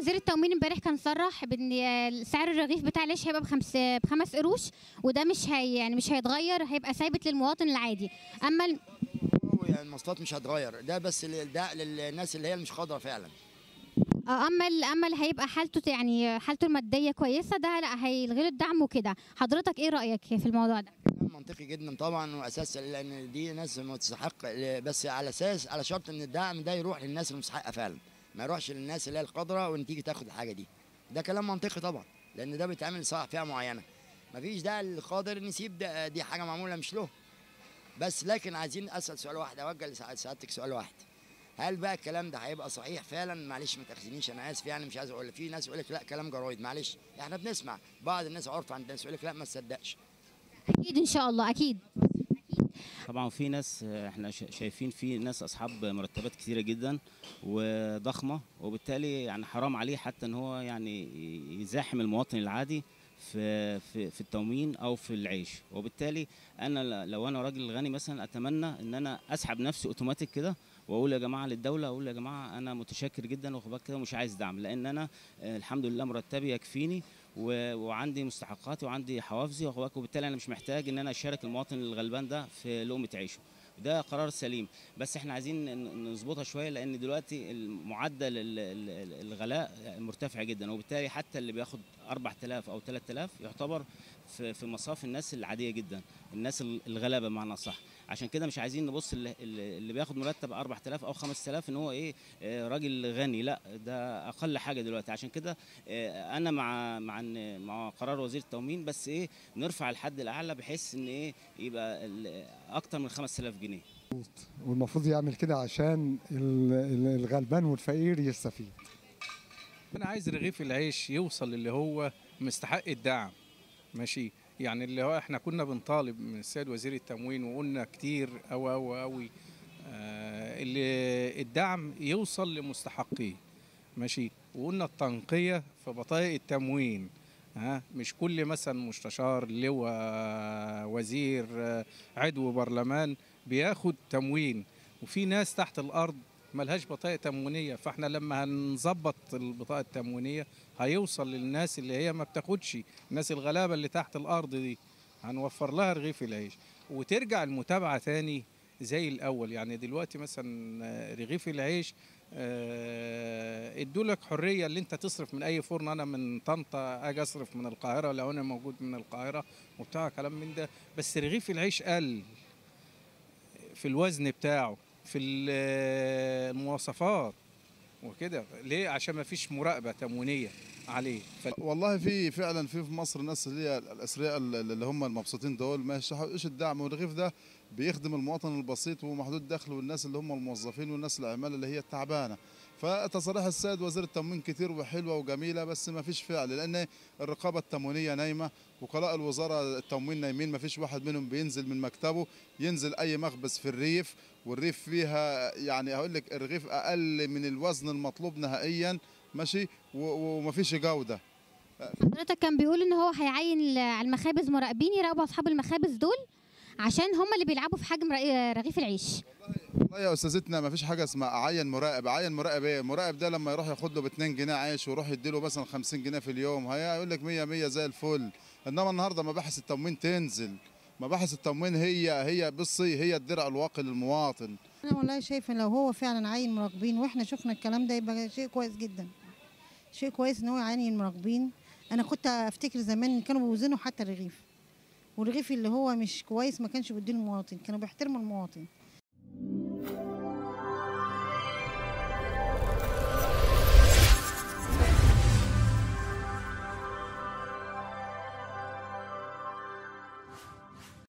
وزير التموين امبارح كان صرح بان سعر الرغيف بتاع العيش هيبقى بخمس بخمس قروش وده مش هي يعني مش هيتغير هيبقى ثابت للمواطن العادي اما ال- هو يعني المواصلات مش هتغير ده بس ل- ده للناس اللي هي مش قادره فعلا آه، اما ال- اما اللي هيبقى حالته يعني حالته الماديه كويسه ده لا هيلغي له الدعم وكده حضرتك ايه رايك في الموضوع ده كلام منطقي جدا طبعا واساس لان دي ناس متستحق بس على اساس على شرط ان الدعم ده يروح للناس المستحقه فعلا ما يروحش للناس اللي هي القادره وان تيجي تاخد الحاجه دي ده كلام منطقي طبعا لان ده بيتعمل صح فئه معينه مفيش داعي للقادر نسيب ده دي حاجه معموله مش له بس لكن عايزين اسال سؤال واحد اوجه لسعادتك سؤال واحد هل بقى الكلام ده هيبقى صحيح فعلا معلش ما تاخذنيش انا اسف يعني مش عايز اقول في ناس يقول لك لا كلام جرايد معلش احنا بنسمع بعض الناس عرف عند الناس يقول لك لا ما تصدقش اكيد ان شاء الله اكيد طبعا في ناس آه، احنا شا- شايفين في ناس اصحاب مرتبات كتيره جدا وضخمه وبالتالي يعني حرام عليه حتى ان هو يعني يزاحم المواطن العادي في في في التموين او في العيش وبالتالي انا ل- لو انا راجل غني مثلا اتمنى ان انا اسحب نفسي اوتوماتيك كده واقول يا جماعه للدوله اقول يا جماعه انا متشكر جدا واخد بالك كده ومش عايز دعم لان انا آه، الحمد لله مرتبي يكفيني و- وعندي مستحقاتي وعندي حوافزي واخد بالك وبالتالي انا مش محتاج ان انا اشارك المواطن الغلبان ده في لقمه عيشه ده قرار سليم بس احنا عايزين ن- نظبطها شويه لان دلوقتي المعدل ال- ال- الغلاء مرتفع جدا وبالتالي حتى اللي بياخد 4000 او 3000 يعتبر في في مصاف الناس العاديه جدا الناس ال- الغلابه بمعنى صح عشان كده مش عايزين نبص اللي, اللي بياخد مرتب 4000 او 5000 ان هو ايه آه، راجل غني لا ده اقل حاجه دلوقتي عشان كده آه، انا مع مع إن- مع قرار وزير التموين بس ايه نرفع الحد الاعلى بحيث ان ايه يبقى ال- اكتر من 5000 جنيه والمفروض يعمل كده عشان ال- ال- الغلبان والفقير يستفيد انا عايز رغيف العيش يوصل اللي هو مستحق الدعم ماشي يعني اللي هو احنا كنا بنطالب من السيد وزير التموين وقلنا كتير أوي أوي أوي آه اللي الدعم يوصل لمستحقيه ماشي وقلنا التنقية في بطايق التموين ها مش كل مثلا مستشار لواء وزير آه، عضو برلمان بياخد تموين وفي ناس تحت الارض ملهاش بطاقه تموينيه فاحنا لما هنظبط البطاقه التموينيه هيوصل للناس اللي هي ما بتاخدش الناس الغلابه اللي تحت الارض دي هنوفر لها رغيف العيش وترجع المتابعه تاني زي الاول يعني دلوقتي مثلا آه، رغيف العيش آه، ادوا لك حريه اللي انت تصرف من اي فرن انا من طنطا اجي اصرف من القاهره لو انا موجود من القاهره وبتاع كلام من ده بس رغيف العيش قل في الوزن بتاعه في ال- المواصفات وكده ليه عشان ما فيش مراقبه تموينيه عليه ف... والله في فعلا في في مصر ناس اللي هي الاثرياء اللي هم المبسوطين دول ما يستحقوش الدعم والرغيف ده بيخدم المواطن البسيط ومحدود الدخل والناس اللي هم الموظفين والناس العماله اللي هي التعبانه فتصريح السيد وزير التموين كتير وحلوه وجميله بس ما فيش فعل لان الرقابه التموينيه نايمه وكلاء الوزاره التموين نايمين ما فيش واحد منهم بينزل من مكتبه ينزل اي مخبز في الريف والريف فيها يعني هقول لك الرغيف اقل من الوزن المطلوب نهائيا ماشي و- وما فيش جوده حضرتك كان بيقول ان هو هيعين ال- على المخابز مراقبين يراقبوا اصحاب المخابز دول عشان هم اللي بيلعبوا في حجم رغي- رغيف العيش والله يا استاذتنا ما فيش حاجه اسمها اعين مراقب اعين مراقب ايه المراقب ده لما يروح ياخد له ب 2 جنيه عيش ويروح يديله مثلا 50 جنيه في اليوم هيقول لك 100 100 زي الفل انما النهارده مباحث التموين تنزل مباحث التموين هي هي بصي هي الدرع الواقي للمواطن انا والله شايفه لو هو فعلا عين مراقبين واحنا شفنا الكلام ده يبقى شيء كويس جدا شيء كويس ان هو يعين مراقبين انا كنت افتكر زمان ان كانوا بيوزنوا حتى الرغيف والرغيف اللي هو مش كويس ما كانش بيديه المواطن كانوا بيحترموا المواطن